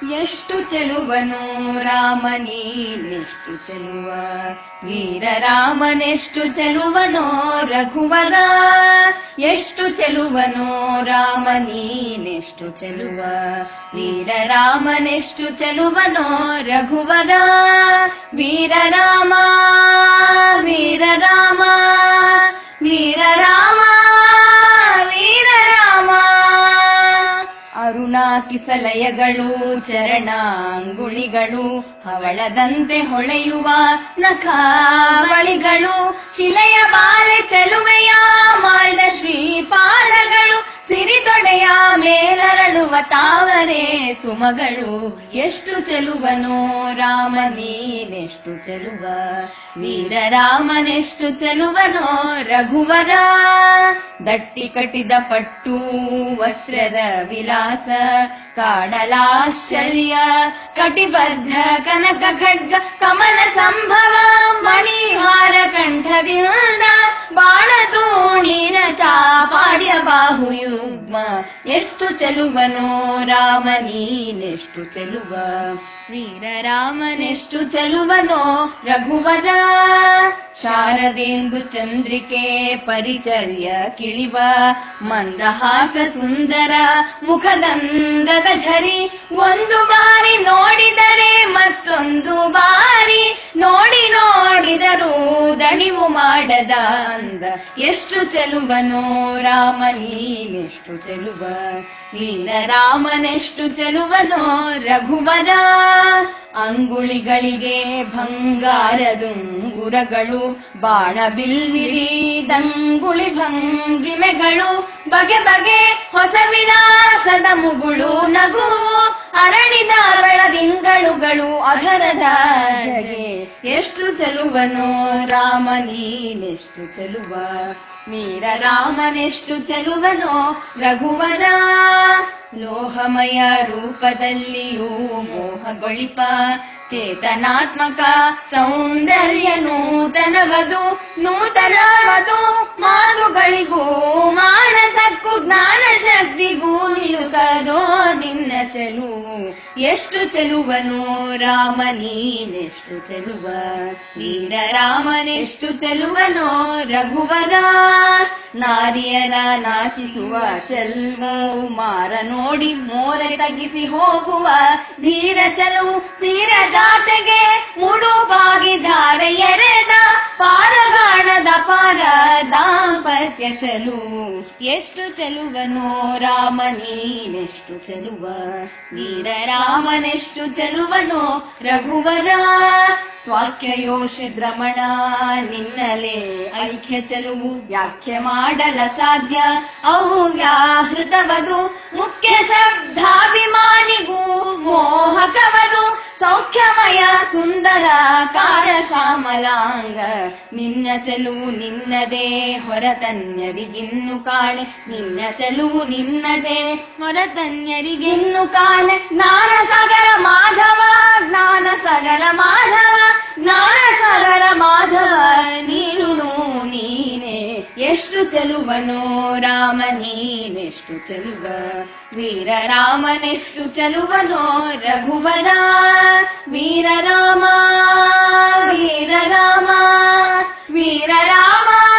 ಎಷ್ಟು ಚೆಲುವನು ರಾಮನೀನೆಷ್ಟು ಚೆಲುವ ವೀರ ರಾಮನೆಷ್ಟು ಚೆಲುವನೋ ರಘುವರ ಎಷ್ಟು ಚೆಲುವನೋ ರಾಮನೀನೆಷ್ಟು ಚೆಲುವ ವೀರ ರಾಮನೆಷ್ಟು ಚೆಲುವನೋ ರಘುವರ ವೀರ ರಾಮ ವೀರ ರಾಮ ವೀರ ರಾಮ ವೀರ ರಾಮ ಅರುಣಾಕಿಸಲಯಗಳು ಚರಣಾಂಗುಳಿಗಳು ಹವಳದಂತೆ ಹೊಳೆಯುವ ನಖಾವಳಿಗಳು ಶಿಲೆಯ ಬಾಲೆ ಚೆಲುವೆಯ ಮಾಳ್ದ ಶ್ರೀಪಾದಗಳು ಸಿರಿದೊಡೆಯ ಮೇಲರಳುವ ತಾವರೆ ಸುಮಗಳು ಎಷ್ಟು ಚೆಲುವನೋ ರಾಮ ನೀನೆಷ್ಟು ಚೆಲುವ ವೀರ ರಾಮನೆಷ್ಟು ಚೆಲುವನೋ ರಘುವರ ದಟ್ಟಿ ಕಟ್ಟಿದ ಪಟ್ಟು ವಸ್ತ್ರದ ವಿಲಾಸ ಕಾಡಲಾಶ್ಚರ್ಯ ಕಟಿಬದ್ಧ ಕನಕ ಖಡ್ಗ ಕಮಲ ಸಂಭವ ಮಣಿಹಾರ ಕಂಠದಿಂದ ಬಾಣ ತೋಣಿನ ಚಾಪಾಡ್ಯ ಬಾಹುಯುಗ್ಮ ಎಷ್ಟು ಚೆಲುವನೋ ರಾಮ ನೀನೆಷ್ಟು ಚೆಲುವ ವೀರ ರಾಮನೆಷ್ಟು ಚೆಲುವನೋ ರಘುವರ ಶಾರದೆಂದು ಚಂದ್ರಿಕೆ ಪರಿಚರ್ಯ ಕಿಳಿವ ಮಂದಹಾಸ ಸುಂದರ ಮುಖದಂದದ ಝರಿ ಒಂದು ಬಾರಿ ನೋಡಿದರೆ ಮತ್ತೊಂದು ಬಾರಿ ನೋಡಿ ನೋಡಿದರೂ ದಣಿವು ಮಾಡದ ಅಂದ ಎಷ್ಟು ಚೆಲುವನೋ ರಾಮ ನೀನೆಷ್ಟು ಚೆಲುವ ವೀರ ರಾಮನೆಷ್ಟು ಚೆಲುವನೋ ರಘುವರ ಅಂಗುಳಿಗಳಿಗೆ ಬಂಗಾರದುಂಗುರಗಳು ಬಾಣ ಬಿಲ್ವಿರಿ ದಂಗುಳಿ ಭಂಗಿಮೆಗಳು ಬಗೆ ಬಗೆ ಹೊಸ ವಿಳಾಸದ ಮುಗುಳು ನಗು ಅರಳಿದ ಬೆಳದಿಂಗಳುಗಳು ಅಧರದ ಜಗೆ ಎಷ್ಟು ಚೆಲುವನೋ ರಾಮ ನೀನೆಷ್ಟು ಚೆಲುವ ವೀರ ರಾಮನೆಷ್ಟು ಚೆಲುವನೋ ರಘುವರ ಲೋಹಮಯ ರೂಪದಲ್ಲಿಯೂ ಮೋಹಗೊಳಿಪ ಚೇತನಾತ್ಮಕ ಸೌಂದರ್ಯ ನೂತನವದು ನೂತನವದು ಮಾತುಗಳಿಗೂ ಮಾನಸಕ್ಕೂ ಜ್ಞಾನ ಶಕ್ತಿಗೂ ನಿಲುಕದೋ ನಿನ್ನ ಚೆಲು ಎಷ್ಟು ಚೆಲುವನು ರಾಮ ನೀನೆಷ್ಟು ಚೆಲುವ ವೀರ ರಾಮನೆಷ್ಟು ಚೆಲುವನೋ ರಘುವರ ನಾರಿಯರ ನಾಚಿಸುವ ಚೆಲ್ವ ಮಾರ ನೋಡಿ ಮೋರೆ ತಗ್ಗಿಸಿ ಹೋಗುವ ಧೀರ ಚೆಲುವು ಸೀರ ಜಾತೆಗೆ ಮುಡುಗಾಗಿ ಧಾರೆ ಎರೆದ ಪಾರಗಾಣದ ಪಾರ ದಾಂಪತ್ಯ ಚೆಲು ಎಷ್ಟು ಚೆಲುವನೋ ರಾಮ ನೀನೆಷ್ಟು ಚೆಲುವ ವೀರ ರಾಮನೆಷ್ಟು ಚೆಲುವನೋ ರಘುವರ ಸ್ವಾಖ್ಯಯೋಷಿ ದ್ರಮಣ ನಿನ್ನಲೆ ಐಕ್ಯ ಚೆಲುವು ವ್ಯಾಖ್ಯೆ ಮಾಡಲ ಸಾಧ್ಯ ಅವು ವ್ಯಾಹೃತವದು ಮುಖ್ಯ ಶಬ್ದಾಭಿಮಾನಿಗೂ ಮೋಹಕವದು ಸೌಖ್ಯಮಯ ಸುಂದರ ಕಾರ ಶ್ಯಾಮಲಾಂಗ ನಿನ್ನ ಚೆಲುವು ನಿನ್ನದೇ ಹೊರತನ್ಯರಿಗಿನ್ನು ಕಾಣೆ ನಿನ್ನ ಚೆಲುವು ನಿನ್ನದೇ ಹೊರತನ್ಯರಿಗಿನ್ನು ಕಾಣೆ ಜ್ಞಾನ ಸಾಗರ ಮಾಧವ ಜ್ಞಾನ ಸಾಗರ ಮಾಧವ ಜ್ಞಾನ ಸಾಗರ ಮಾಧವ ನೀನು ನೀನೆ ಎಷ್ಟು ಚೆಲುವನೋ ರಾಮ ನೀನೆಷ್ಟು ಚೆಲುವ ವೀರ ರಾಮನೆಷ್ಟು ಚೆಲುವನೋ ರಘುವರ ವೀರ ರಾಮ ವೀರ ರಾಮ ವೀರ ರಾಮ